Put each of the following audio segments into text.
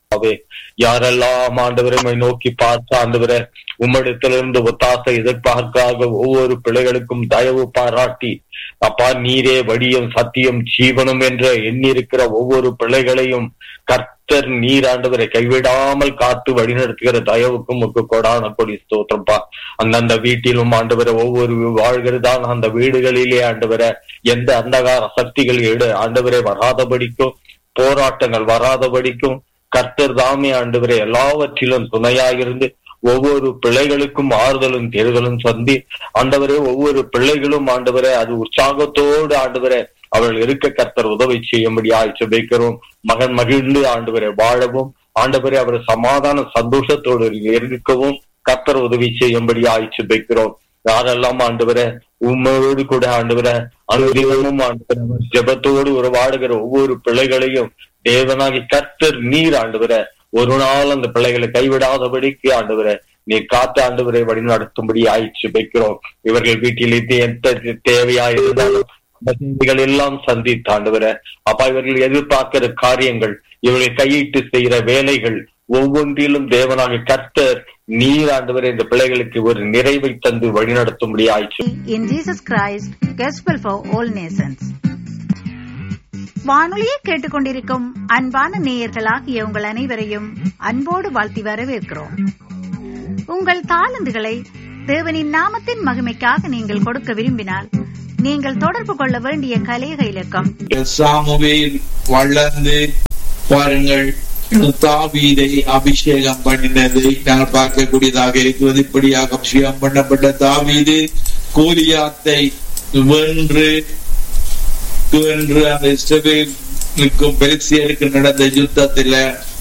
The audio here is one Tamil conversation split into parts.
கர்த்தாவே யாரெல்லாம் ஆண்டவரை நோக்கி பார்த்து ஆண்டவரை உம்மிடத்திலிருந்து ஒத்தாசை எதிர்பார்க்காக ஒவ்வொரு பிள்ளைகளுக்கும் தயவு பாராட்டி அப்பா நீரே வடியும் சத்தியம் ஜீவனும் என்ற எண்ணிருக்கிற ஒவ்வொரு பிள்ளைகளையும் கர்த்தர் நீர் ஆண்டவரை கைவிடாமல் காத்து வழிநடத்துகிற தயவுக்கும் உக்கு கொடான கொடி ஸ்தோத்திரப்பா அந்தந்த வீட்டிலும் ஆண்டவரை ஒவ்வொரு வாழ்கிறதான அந்த வீடுகளிலே ஆண்டவரை எந்த அந்தகார சக்திகள் எடு ஆண்டவரை வராதபடிக்கும் போராட்டங்கள் வராதபடிக்கும் கர்த்தர் தாமே ஆண்டவரை எல்லாவற்றிலும் துணையாயிருந்து ஒவ்வொரு பிள்ளைகளுக்கும் ஆறுதலும் தேர்தலும் சந்தி ஆண்டவரே ஒவ்வொரு பிள்ளைகளும் ஆண்டவரே அது உற்சாகத்தோடு ஆண்டவரே அவர்கள் இருக்க கர்த்தர் உதவி செய்யும்படி ஆய்ச்சபைக்கிறோம் மகன் மகிழ்ந்து ஆண்டவரை வாழவும் ஆண்டவரே அவர் சமாதான சந்தோஷத்தோடு இருக்கவும் கர்த்தர் உதவி செய்யும்படி ஆய்ச்சபைக்கிறோம் யாரெல்லாம் ஆண்டவரை உண்மையோடு கூட ஆண்டவரை அனுதினமும் ஆண்டவரை ஜபத்தோடு உறவாடுகிற ஒவ்வொரு பிள்ளைகளையும் தேவனாகி கர்த்தர் நீர் ஆண்டவரை ஒரு நாள் அந்த பிள்ளைகளை கைவிடாதபடிக்கு ஆண்டவரை நீர் காத்து ஆண்டவரை வழி நடத்தும்படி ஆயிடுச்சு வைக்கிறோம் இவர்கள் வீட்டில் எந்த தேவையா இருந்தாலும் வசதிகள் எல்லாம் சந்தித்து ஆண்டவரை அப்பா இவர்கள் எதிர்பார்க்கிற காரியங்கள் இவர்கள் கையிட்டு செய்கிற வேலைகள் ஒவ்வொன்றிலும் தேவனாக கர்த்தர் நீர் ஆண்டவரை இந்த பிள்ளைகளுக்கு ஒரு நிறைவை தந்து வழிநடத்தும்படி ஆயிடுச்சு in Jesus Christ, Gospel for all nations. வானொலியை கேட்டுக்கொண்டிருக்கும் அன்பான நேயர்களாகிய உங்கள் அனைவரையும் அன்போடு வாழ்த்தி வரவேற்கிறோம் உங்கள் தாளந்துகளை தேவனின் நாமத்தின் மகிமைக்காக நீங்கள் கொடுக்க விரும்பினால் நீங்கள் தொடர்பு கொள்ள வேண்டிய கலேக இலக்கம் சாமுவேல் வளர்ந்து பாருங்கள் தாவீதை அபிஷேகம் பண்ணினதை நாங்கள் பார்க்கக்கூடியதாக இருக்கிறது இப்படியாக அபிஷேகம் பண்ணப்பட்ட தாவீது கோலியாத்தை வென்று வென்று அந்த இஸ்ரவேலுக்கும் பெருசியருக்கு நடந்த யுத்தத்துல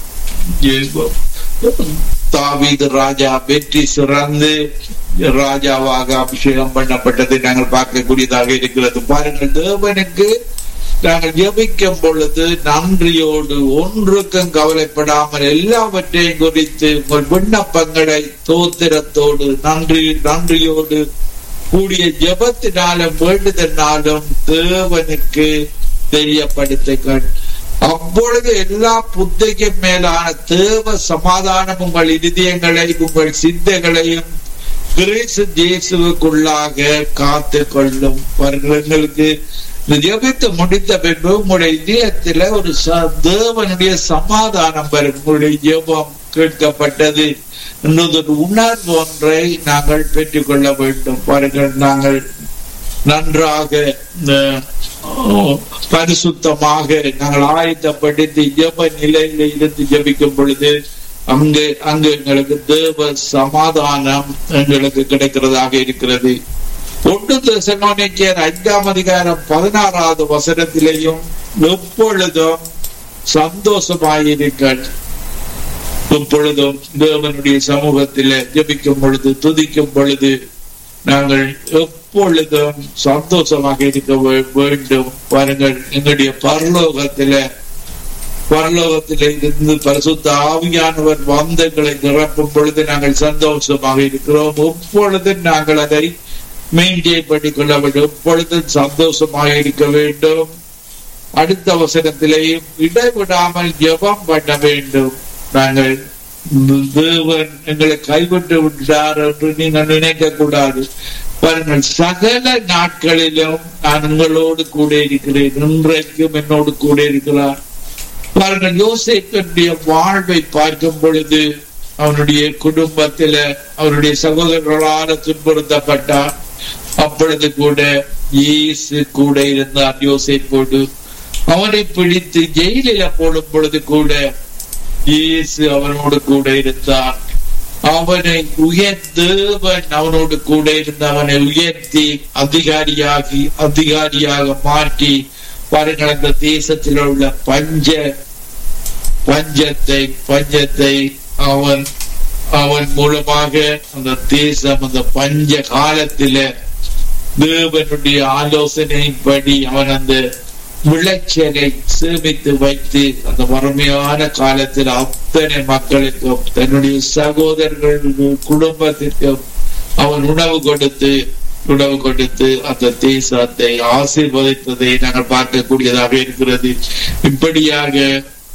தாவீது ராஜா வெற்றி சிறந்து ராஜாவாக அபிஷேகம் பண்ணப்பட்டதை நாங்கள் பார்க்கக்கூடியதாக இருக்கிறது பாருங்கள் தேவனுக்கு நாங்கள் ஜெபிக்கும் பொழுது நன்றியோடு ஒன்றுக்கும் கவலைப்படாமல் எல்லாவற்றையும் குறித்து உங்கள் விண்ணப்பங்களை தோத்திரத்தோடு நன்றி நன்றியோடு கூடிய ஜெபத்தினாலும் வேண்டுதனாலும் தேவனுக்கு தெரியப்படுத்துங்கள் அப்பொழுது எல்லா புத்தைக்கும் மேலான தேவ சமாதானம் உங்கள் இதயங்களை உங்கள் சிந்தைகளையும் கிரேசு ஜேசுவுக்குள்ளாக காத்து கொள்ளும் எங்களுக்கு ஜெபித்து முடித்த பின்பு உங்களுடைய இதயத்துல ஒரு தேவனுடைய சமாதானம் வரும் உங்களுடைய ஜெபம் கேட்கப்பட்டது என்னது உணர்வு ஒன்றை நாங்கள் பெற்றுக்கொள்ள வேண்டும் பாருங்கள் நாங்கள் நன்றாக பரிசுத்தமாக நாங்கள் ஆயத்தப்படுத்தி ஜெப நிலையில இருந்து ஜபிக்கும் பொழுது அங்கு அங்கு எங்களுக்கு தேவ சமாதானம் எங்களுக்கு கிடைக்கிறதாக இருக்கிறது ஒன்று தசனோனிக்கர் ஐந்தாம் அதிகாரம் பதினாறாவது வசனத்திலேயும் எப்பொழுதும் சந்தோஷமாயிருங்கள் எப்பொழுதும் தேவனுடைய சமூகத்தில ஜபிக்கும் பொழுது துதிக்கும் பொழுது நாங்கள் எப்பொழுதும் சந்தோஷமாக இருக்க வேண்டும் பாருங்கள் எங்களுடைய பரலோகத்தில பரலோகத்தில இருந்து பரிசுத்த ஆவியானவர் வந்தங்களை நிரப்பும் பொழுது நாங்கள் சந்தோஷமாக இருக்கிறோம் எப்பொழுது நாங்கள் அதை மெயின்டைன் பண்ணி கொள்ள வேண்டும் எப்பொழுதும் சந்தோஷமாக இருக்க வேண்டும் அடுத்த அவசரத்திலேயும் இடைவிடாமல் ஜெபம் பண்ண வேண்டும் நாங்கள் தேவன் எங்களை கைவிட்டு விட்டார் என்று நீங்கள் நினைக்க கூடாது பாருங்கள் சகல நாட்களிலும் நான் உங்களோடு கூட இருக்கிறேன் இன்றைக்கும் என்னோடு கூட இருக்கிறார் பாருங்கள் யோசிப்பனுடைய வாழ்வை பார்க்கும் பொழுது அவனுடைய குடும்பத்தில அவருடைய சகோதரர்களால் துன்புறுத்தப்பட்டார் அப்பொழுது கூட இயேசு கூட இருந்தார் யோசிப்போடு அவனை பிடித்து ஜெயிலில போடும் பொழுது கூட இயேசு அவனோடு கூட இருந்தார் அவனை உயர்ந்தவன் அவனோடு கூட இருந்து அவனை உயர்த்தி அதிகாரியாகி அதிகாரியாக மாற்றி பாருங்கள் அந்த தேசத்தில் உள்ள பஞ்ச பஞ்சத்தை பஞ்சத்தை அவன் அவன் மூலமாக அந்த தேசம் அந்த பஞ்ச காலத்தில தேவனுடைய ஆலோசனைப்படி அவன் அந்த விளைச்சலை சேமித்து வைத்து அந்த வறுமையான காலத்தில் அத்தனை மக்களுக்கும் தன்னுடைய சகோதரர்கள் குடும்பத்திற்கும் அவன் உணவு கொடுத்து உணவு கொடுத்து அந்த தேசத்தை ஆசீர்வதித்ததை நாங்கள் பார்க்கக்கூடியதாக இருக்கிறது இப்படியாக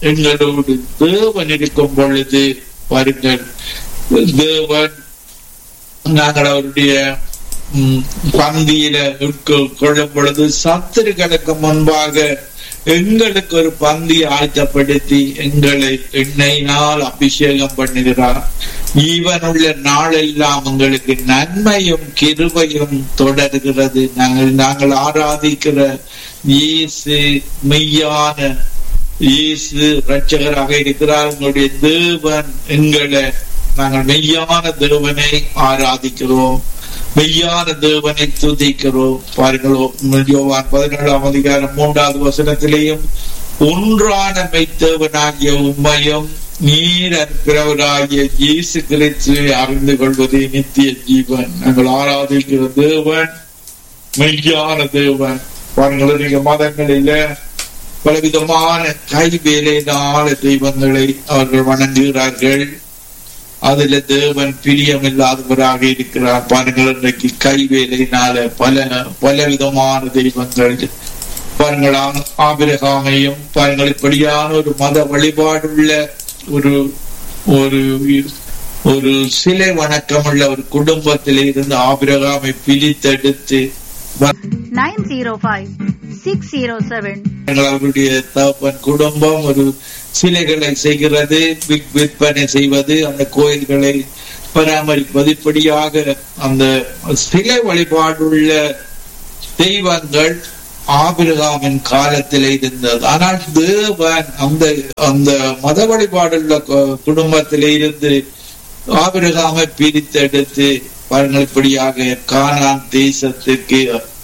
எங்களோடு தேவன் இருக்கும் பொழுது பாருங்கள் தேவன் நாங்கள் அவருடைய ம், பந்தியில உட்கொ- கொள்ளும் பொழுது சத்துருக்களுக்கு முன்பாக எங்களுக்கு ஒரு பந்தி ஆயத்தப்படுத்தி எங்களை எண்ணெயினால் அபிஷேகம் பண்ணுகிறார் ஈவனுள்ள நாளெல்லாம் உங்களுக்கு நன்மையும் கிருபையும் தொடர்கிறது நாங்கள் நாங்கள் ஆராதிக்கிற இயேசு மெய்யான இயேசு ரட்சகராக இருக்கிறார் உங்களுடைய தேவன் எங்களை நாங்கள் மெய்யான தேவனை ஆராதிக்கிறோம் மெய்யான தேவனை துதிக்கிறோம் பாருங்கள் யோவான் பதினேழாம் அதிகாரம் மூன்றாவது வசனத்திலேயும் ஒன்றான மெய்த்தேவனாகிய உண்மையும் நீர் அனுப்பினவராகிய இயேசு கிறிஸ்துவை அறிந்து கொள்வதே நித்திய ஜீவன் நாங்கள் ஆராதிக்கிற தேவன் மெய்யான தேவன் பாருங்கள் நீங்க மதங்களில பலவிதமான கைவேலையினால தெய்வங்களை அவர்கள் வணங்குகிறார்கள் அதுல தேவன் பிரியமில்லாதவராக இருக்கிறார் பாருங்கள் இன்றைக்கு கைவேலையினால பல பல விதமான தெய்வங்கள் பாருங்கள் ஆ- ஆபிரகாமையும் பாருங்கள் இப்படியான ஒரு மத வழிபாடுள்ள ஒரு ஒரு ஒரு சிலை வணக்கமுள்ள ஒரு குடும்பத்திலே இருந்து ஆபிரகாமை பிரித்தெடுத்து nine zero five six zero seven நாங்கள் அவருடைய தகப்பன் குடும்பம் ஒரு சிலைகளை செய்கிறது வி- விற்பனை செய்வது அந்த கோயில்களை பராமரிப்பது இப்படியாக அந்த சிலை வழிபாடுள்ள தெய்வங்கள் ஆபிரகாமின் காலத்தில் இருந்தது ஆனால் தேவன் அந்த அந்த மத வழிபாடுள்ள கு- குடும்பத்திலே இருந்து ஆபிரகாமை பிரித்தெடுத்து பாருங்கள் இப்படியாக கானான் தேசத்துக்கு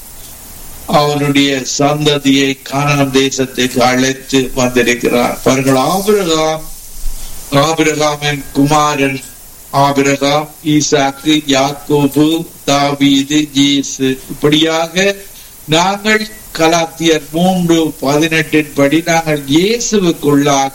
அவருடைய சந்ததியை கானான் தேசத்துக்கு அழைத்து வந்திருக்கிறார் பாருங்கள் ஆபிரகாம் ஆபிரகாமின் குமாரன் ஆபிரகாம் ஈசாக்கு யாக்கோபு தாவீது ஜேசு இப்படியாக நாங்கள் கலாத்தியர் மூன்று பதினெட்டின் படி நாங்கள் இயேசுவுக்குள்ளாக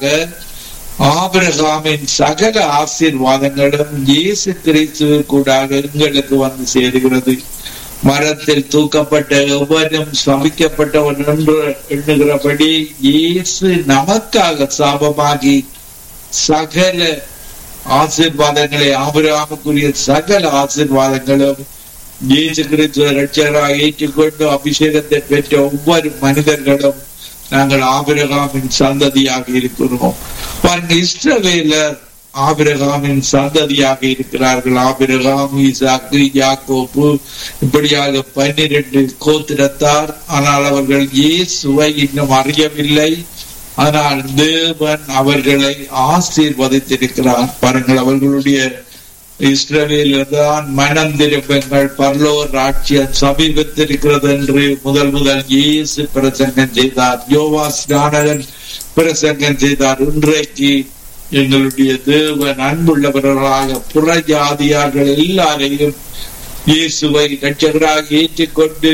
ஆபிரகாமின் சகல ஆசீர்வாதங்களும் இயேசு கிறிஸ்துவுக்குள்ளாக எங்களுக்கு வந்து சேருகிறது மரத்தில் தூக்கப்பட்ட எவனும் சபிக்கப்பட்டவன் என்று எண்ணுகிறபடி இயேசு நமக்காக சாபமாகி சகல ஆசீர்வாதங்களை ஆபிரகாமுக்குரிய சகல ஆசீர்வாதங்களும் இயேசு கிறிஸ்துவ ரட்சகராக ஏற்றுக்கொண்டு அபிஷேகத்தை பெற்ற ஒவ்வொரு மனிதர்களும் நாங்கள் ஆபிரகாமின் சந்ததியாக இருக்கிறோம் பாருங்க இஸ்ரவேலர் ஆபிரகாமின் சந்ததியாக இருக்கிறார்கள் ஆபிரகாம் ஈசாக்கு யாக்கோப்பு இப்படியாக பன்னிரண்டு கோத்திரத்தார் ஆனால் அவர்கள் இயேசுவை இன்னும் அறியவில்லை ஆனால் தேவன் அவர்களை ஆசீர்வதித்திருக்கிறார் பாருங்கள் அவர்களுடைய இஸ்ரவேல் தான் மனம் திருப்பங்கள் பரலோர் ராட்சியம் சமீபத்திருக்கிறது என்று முதல் முதல் இயேசு பிரசங்கம் செய்தார் யோவா ஸ்நானகன் பிரசங்கம் செய்தார் இன்றைக்கு எங்களுடைய தேவன் அன்புள்ளவர்களாக புற ஜாதியார்கள் எல்லாரையும் இயேசுவை ரட்சகராக ஏற்றுக்கொண்டு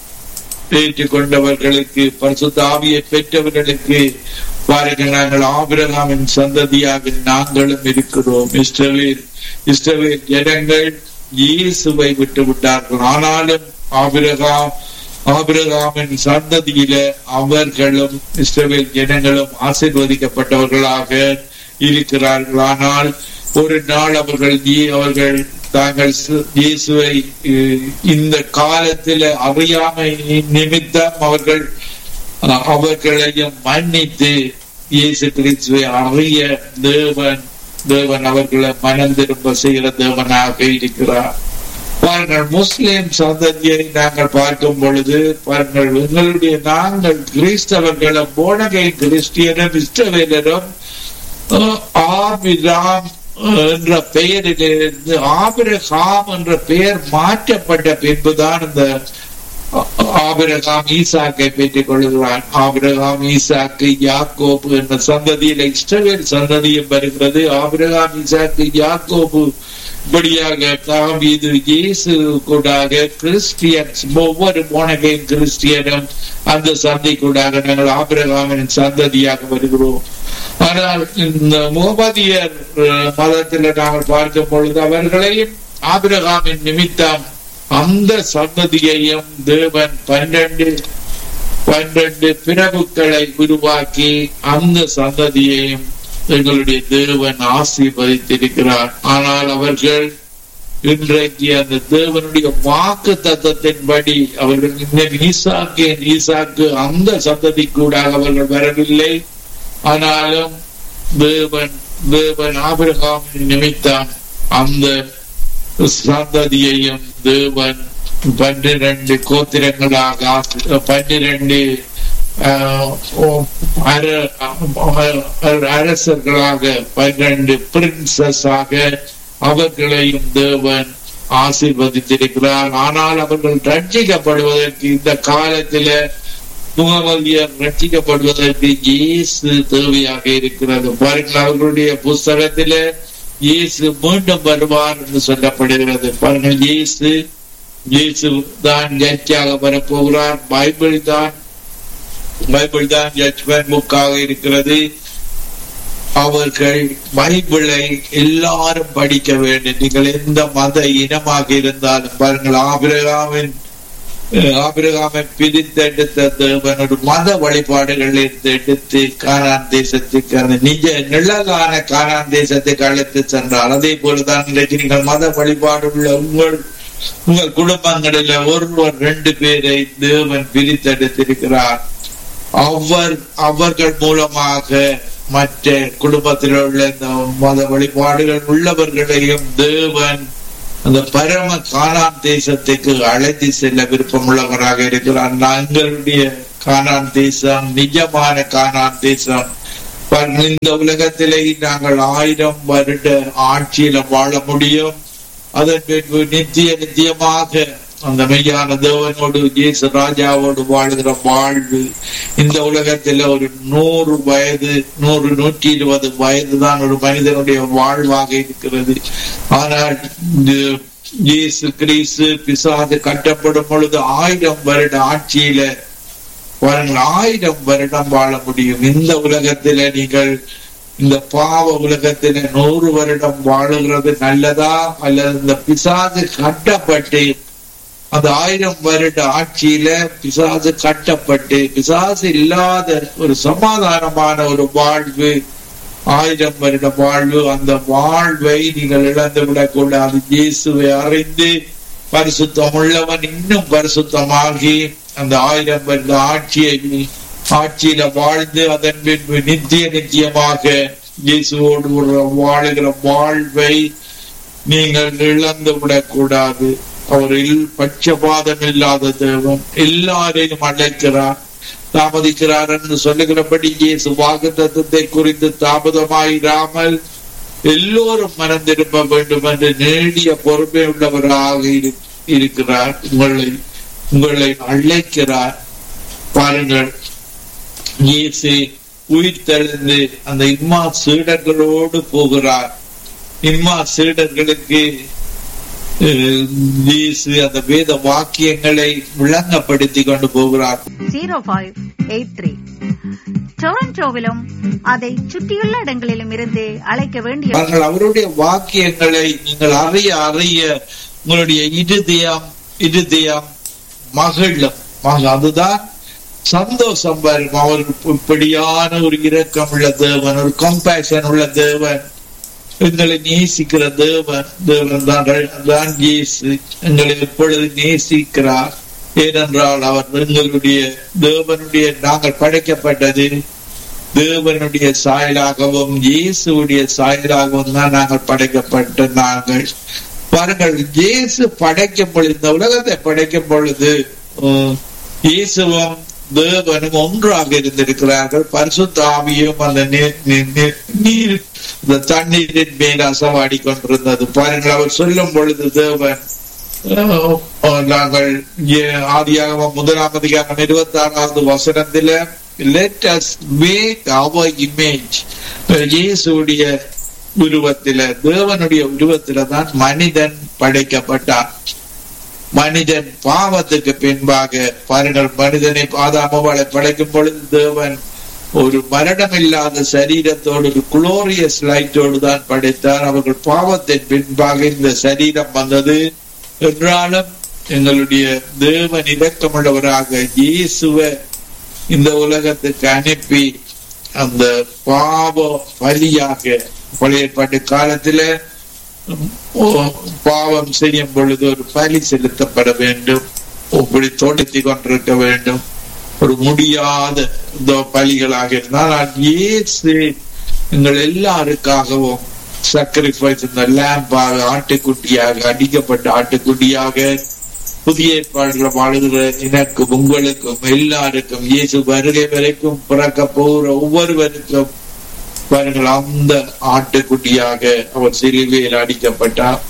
ஏற்றுக்கொண்டவர்களுக்கு பரிசுத்தாவியை பெற்றவர்களுக்கு பாருங்கள் நாங்கள் ஆபிரகாமின் சந்ததியாக நாங்களும் இருக்கிறோம் இஸ்ரவேல் இஸ்ரவேல் ஜனங்கள் இயேசுவை விட்டு விட்டார்கள் ஆனாலும் ஆபிரகாம் ஆபிரகாமின் சந்ததியில அவர்களும் இஸ்ரவேல் ஜனங்களும் ஆசீர்வதிக்கப்பட்டவர்களாக இருக்கிறார்கள் ஆனால் ஒரு நாள் அவர்கள் இயே- அவர்கள் தாங்கள் சு- இயேசுவை அஹ், இந்த காலத்தில் அறியாமை நிமித்தம் அவர்கள் அஹ், அவர்களையும் மன்னித்து இயேசு கிறிஸ்துவை அறிய தேவன் தேவன் அவர்களை மனம் திரும்ப செய்கிற தேவனாக இருக்கிறார் பாருங்கள் முஸ்லிம் சந்ததியை நாங்கள் பார்க்கும் பொழுது பாருங்கள் எங்களுடைய நாங்கள் கிறிஸ்தவர்களும் போனகை கிறிஸ்டியனும் இஷ்டவேலரும் அஹ், ஆபிராம் என்ற பெயரிலிருந்து ஆபிரகாம் என்ற பெயர் மாற்றப்பட்ட பின்புதான் இந்த ஆபிரகாம் ஈசாக்கை பெற்றுக் கொள்கிறான் ஆபிரகாம் ஈசாக்கு யாக்கோபு என்ற சந்ததியில இஸ்ரவேல் சந்ததியும் வருகிறது ஆபிரகாம் ஈசாக்கு யாக்கோபு இப்படியாக தாவீது இயேசு கூடாக கிறிஸ்டியன்ஸ் ஒவ்வொரு போனகையும் கிறிஸ்டியனும் அந்த சந்தை கூடாக நாங்கள் ஆபிரகாமின் சந்ததியாக வருகிறோம் ஆனால் இந்த முகமதியர் அஹ், மதத்தில் நாங்கள் பார்க்கும் பொழுது அவர்களையும் ஆபிரகாமின் நிமித்தம் அந்த சந்ததியையும் தேவன் பன்னெண்டு பன்னிரண்டு பிரபுக்களை உருவாக்கி அந்த சந்ததியையும் எங்களுடைய தேவன் ஆசீர்வதித்திருக்கிறார் ஆனால் அவர்கள் இன்றைக்கு அந்த தேவனுடைய வாக்கு தத்தத்தின்படி அவர்கள் இன்னும் ஈசாக்கு ஈசாக்கு அந்த சந்ததி கூட அவர்கள் வரவில்லை ஆனாலும் தேவன் தேவன் ஆபிரகாமின் நிமித்தம் அந்த சந்ததியையும் தேவன் பன்னிரண்டு கோத்திரங்களாக ஆக்கி- பன்னிரண்டு ஆஹ், அர- அர- அரசர்களாக பன்னிரண்டு பிரின்சஸ் ஆக அவர்களையும் தேவன் ஆசீர்வதித்திருக்கிறார் ஆனால் அவர்கள் ரட்சிக்கப்படுவதற்கு இந்த காலத்தில முகமதியர் ரட்சிக்கப்படுவதற்கு இயேசு தேவையாக இருக்கிறது பாருங்கள் அவர்களுடைய புஸ்தகத்தில இயேசு மீண்டும் வருவார் என்று சொல்லப்படுகிறது பாருங்கள் இயேசு இயேசு தான் ஜட்ஜாக வரப்போகிறார் பைபிள் தான் பைபிள் தான் ஜட்ஜ்மெண்ட் புக்காக இருக்கிறது அவர்கள் பைபிளை எல்லாரும் படிக்க வேண்டும் நீங்கள் எந்த மத இனமாக இருந்தாலும் பாருங்கள் ஆபிரகாமின் அஹ், ஆபிரகாமை பிரித்தெடுத்த தேவன் ஒரு மத வழிபாடுகளில் இருந்து எடுத்து கானான் தேசத்துக்கு அந்த நிஜ நிழலான கானான் தேசத்துக்கு அழைத்து சென்றார் அதே போலதான் இன்றைக்கு நீங்கள் மத வழிபாடு உள்ள உங்கள் உங்கள் குடும்பங்களில் ஒருவர் ரெண்டு பேரை தேவன் பிரித்தெடுத்திருக்கிறார் அவர் அவர்கள் மூலமாக மற்ற குடும்பத்தில் உள்ள இந்த மத வழிபாடுகள் உள்ளவர்களையும் தேவன் அந்த பரம கானான் தேசத்துக்கு அழைத்து செல்ல விருப்பமுள்ளவராக இருக்கிறார் எங்களுடைய கானான் தேசம் நிஜமான கானான் தேசம் பாருங்கள், இந்த உலகத்திலே நாங்கள் ஆயிரம் வருட ஆட்சியில வாழ முடியும் அதன் பின்பு நித்திய நித்தியமாக அந்த மெய்யான தேவனோடு இயேசு ராஜாவோடு வாழ்கிற வாழ்வு இந்த உலகத்துல ஒரு நூறு வயது நூறு நூற்றி இருபது வயது தான் ஒரு மனிதனுடைய வாழ்வாக இருக்கிறது ஆனால் இந்த இயேசு கிறிஸ்து பிசாது கட்டப்படும் பொழுது ஆயிரம் வருட ஆட்சியில பாருங்கள் ஆயிரம் வருடம் வாழ முடியும் இந்த உலகத்தில நீங்கள் இந்த பாவ உலகத்தில நூறு வருடம் வாழுகிறது நல்லதா அல்லது இந்த பிசாது கட்டப்பட்டு அந்த ஆயிரம் வருட ஆட்சியில பிசாசு கட்டப்பட்டு பிசாசு இல்லாத ஒரு சமாதானமான ஒரு வாழ்வு ஆயிரம் வருட வாழ்வு அந்த வாழ்வை நீங்கள் இழந்து விடக்கூடாது இயேசுவை அறிந்து பரிசுத்தம் உள்ளவன் இன்னும் பரிசுத்தமாகி அந்த ஆயிரம் வருட ஆட்சியை ஆட்சியில வாழ்ந்து அதன் பின்பு நித்திய நித்தியமாக இயேசுவோடு ஒரு வாழுகிற வாழ்வை நீங்கள் இழந்து விடக்கூடாது அவரில் பட்சபாதம் இல்லாத தேவன் எல்லாரையும் அழைக்கிறார் தாமதிக்கிறார் என்று சொல்லுகிறபடி இயேசு வாக்குத்தத்தத்தை குறித்து தாமதமாயிராமல் எல்லோரும் மனம் திரும்ப வேண்டும் என்று நேடிய பொறுமை உள்ளவராக இரு- இருக்கிறார் உங்களை உங்களை அழைக்கிறார் பாருங்கள் இயேசு உயிர் தெளிந்து அந்த இம்மா சீடர்களோடு போகிறார் இம்மா சீடர்களுக்கு அஹ், இயேசு அந்த வேத வாக்கியங்களை விளங்கப்படுத்தி கொண்டு போகிறார் ஜீரோ ஃபைவ் எயிட் த்ரீ டொரண்டோவிலும் அதை சுற்றியுள்ள இடங்களிலும் இருந்து அழைக்க வேண்டிய அவர்கள் அவருடைய வாக்கியங்களை நீங்கள் அறிய அறிய உங்களுடைய இருதயம் இருதயம் மகிழும் மக- அதுதான் சந்தோஷம் வரும் அவர் இப்படியான ஒரு இரக்கம் உள்ள தேவன் ஒரு கம்பேஷன் உள்ள தேவன் எங்களை நேசிக்கிற தேவன் தேவன் தான் தான் இயேசு எங்களை எப்பொழுது நேசிக்கிறார் ஏனென்றால் அவர் எங்களுடைய தேவனுடைய நாங்கள் படைக்கப்பட்டது தேவனுடைய சாயலாகவும் இயேசுடைய சாயலாகவும் தான் நாங்கள் படைக்கப்பட்ட நாங்கள் பாருங்கள் இயேசு படைக்கும் பொழுது இந்த உலகத்தை படைக்கும் பொழுது அஹ், இயேசுவும் தேவனும் ஒன்றாக இருந்திருக்கிறார்கள் பரிசுத்த ஆவியும் அந்த நீர் நீர்- நீர்- நீர் இந்த தண்ணீரின் மேல் அசவாடி கொண்டிருந்தது பாருங்கள் அவர் சொல்லும் பொழுது தேவன் அஹ், நாங்கள் ஏ- ஆதியாகமம் முதலாம் அதிகாரம் இருபத்தி ஆறாவது வசனத்தில let us make our image இயேசுடைய உருவத்தில தேவனுடைய உருவத்தில தான் மனிதன் படைக்கப்பட்டான் மனிதன் பாவத்துக்கு பின்பாக பாருங்கள் மனிதனை பாதாமவாளை படைக்கும் பொழுது தேவன் ஒரு மரணமில்லாத சரீரத்தோடு ஒரு குளோரியஸ் லைட்டோடு தான் படைத்தார் அவர்கள் பாவத்தின் பின்பாக இந்த சரீரம் வந்தது என்றாலும் எங்களுடைய தேவன் இரக்கமுள்ளவராக இயேசுவ இந்த உலகத்துக்கு அனுப்பி அந்த பாவ பலியாக பழைய ஏற்பாட்டு காலத்துல உம், பாவம் செய்யும் பொழுது ஒரு பலி செலுத்தப்பட வேண்டும் இப்படி தோட்டத்தை கொண்டிருக்க வேண்டும் ஒரு முடியாத இந்த பலிகளாக இருந்தால் ஆனால் இயேசு எங்கள் எல்லாருக்காகவும் sacrifice இந்த லேம்பாக ஆட்டுக்குட்டியாக அடிக்கப்பட்ட ஆட்டுக்குட்டியாக புதிய ஏற்பாடுகளை வாழுகிற எனக்கும் உங்களுக்கும் எல்லாருக்கும் இயேசு வருகை வரைக்கும் பிறக்க போகிற ஒவ்வொருவருக்கும் பாருங்கள் அந்த ஆட்டுக்குட்டியாக அவர் சிலுவையில் அடிக்கப்பட்டார்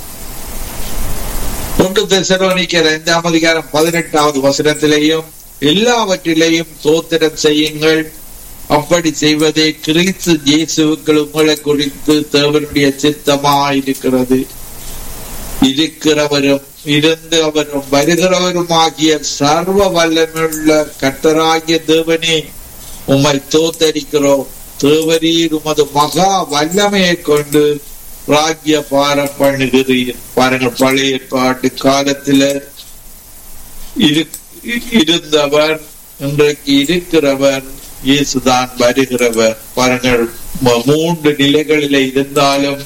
ஒன்று தெசலோனிக்கர் ஐந்தாம் அதிகாரம் பதினெட்டாவது வசனத்திலேயும் எல்லாவற்றிலேயும் சோத்திரம் செய்யுங்கள் அப்படி செய்வதே கிறிஸ்து இயேசுக்கள் உங்களை குறித்து தேவனுடைய சித்தமாயிருக்கிறது இருக்கிறவரும் இருந்தவரும் வருகிறவரும் ஆகிய சர்வ வல்லமையுள்ள கர்த்தராகிய தேவனே உம்மை தோத்தரிக்கிறோம் தேவரீர் உமது மகா வல்லமையை கொண்டு ராஜ்ய பாரம் பண்ணுகிறீர் பாருங்கள் பழைய ஏற்பாட்டு காலத்துல இரு- இருந்தவர் இன்றைக்கு இருக்கிறவர் இயேசுதான் வருகிறவர் பாருங்கள் ம- மூன்று நிலைகளில இருந்தாலும்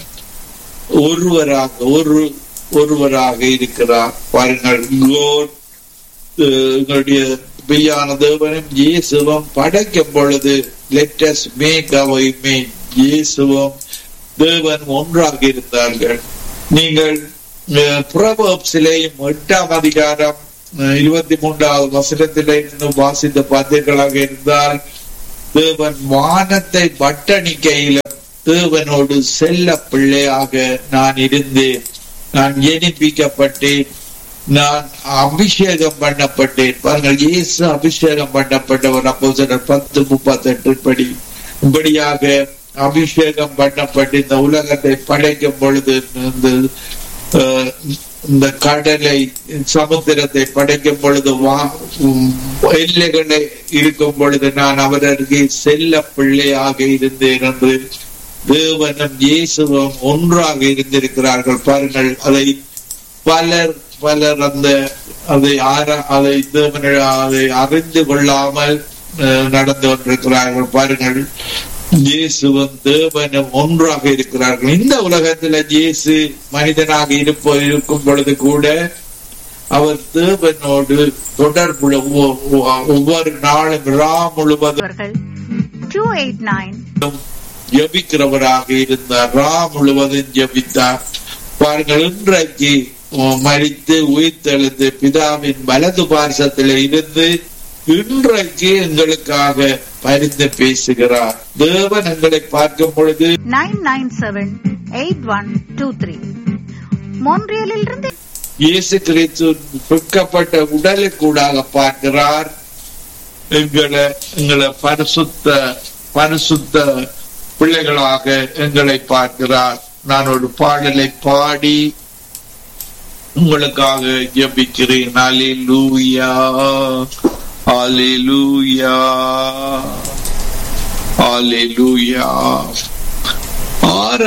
ஒருவராக ஒரு ஒருவராக இருக்கிறார் பாருங்கள் God, அஹ், எங்களுடைய மெய்யான தேவனும் இயேசுவும் படைக்கும் பொழுது லெட்டஸ் மேக் அவர் இமேஜ் இயேசுவும் தேவன் ஒன்றாக இருந்தார்கள் நீங்கள் புறவப்சிலேயும் எட்டாம் அதிகாரம் அஹ், இருபத்தி மூன்றாவது வசனத்திலே இருந்து வாசித்த பார்த்தீர்களாக இருந்தால் தேவன் வானத்தை வட்டணிக்கையிலும் தேவனோடு செல்ல பிள்ளையாக நான் இருந்தேன் நான் ஜெனிப்பிக்கப்பட்டேன் நான் அபிஷேகம் பண்ணப்பட்டேன் பாருங்கள் இயேசு அபிஷேகம் பண்ணப்பட்டவர் அப்போ பத்து முப்பத்தி எட்டு படி இப்படியாக அபிஷேகம் பண்ணப்பட்டு இந்த உலகத்தை படைக்கும் பொழுது இந்த அஹ், இந்த கடலை சமுத்திரத்தை படைக்கும் பொழுது வா- உம், எல்லைகளை இருக்கும் பொழுது நான் அவர் அருகே செல்ல பிள்ளையாக இருந்தேன் என்று தேவனும் இயேசுவும் ஒன்றாக இருந்திருக்கிறார்கள் பாருங்கள் அதை பலர் பலர் அந்த அதை ஆர- அதை தேவன் அதை அறிந்து கொள்ளாமல் அஹ், நடந்து கொண்டிருக்கிறார்கள் பாருங்கள் இயேசுவும் தேவனும் ஒன்றாக இருக்கிறார்கள் இந்த உலகத்துல இயேசு மனிதனாக இருப்ப இருக்கும் பொழுது கூட அவர் தேவனோடு தொடர்புள்ள ஒவ்வொ- ஒவ்வொ- ஒவ்வொரு நாளும் ரா முழுவதும் அவர்கள் டூ எயிட் நைன் ஜபிக்கிறவராக இருந்தார் ரா முழுவதும் ஜபித்தார் பாருங்கள் இன்றைக்கு உம், மரித்து உயிர்த்தெழுந்து பிதாவின் வலது பார்சத்தில் இருந்து இன்றைக்கு எங்களுக்காக பரிந்து பேசுகிறார் தேவன் எங்களை பார்க்கும் பொழுது nine nine seven eight one two three மொன்றியலிலிருந்து இயேசு கிறிஸ்து விற்கப்பட்ட உடலுக்கூடாக பார்க்கிறார் எங்களை எங்களை பரிசுத்த பரிசுத்த பிள்ளைகளாக எங்களை பார்க்கிறார் நான் ஒரு பாடலை பாடி உங்களுக்காக ஜெபிக்கிறேன் அலிலூயா அலிலூயா அலிலூயா ஆர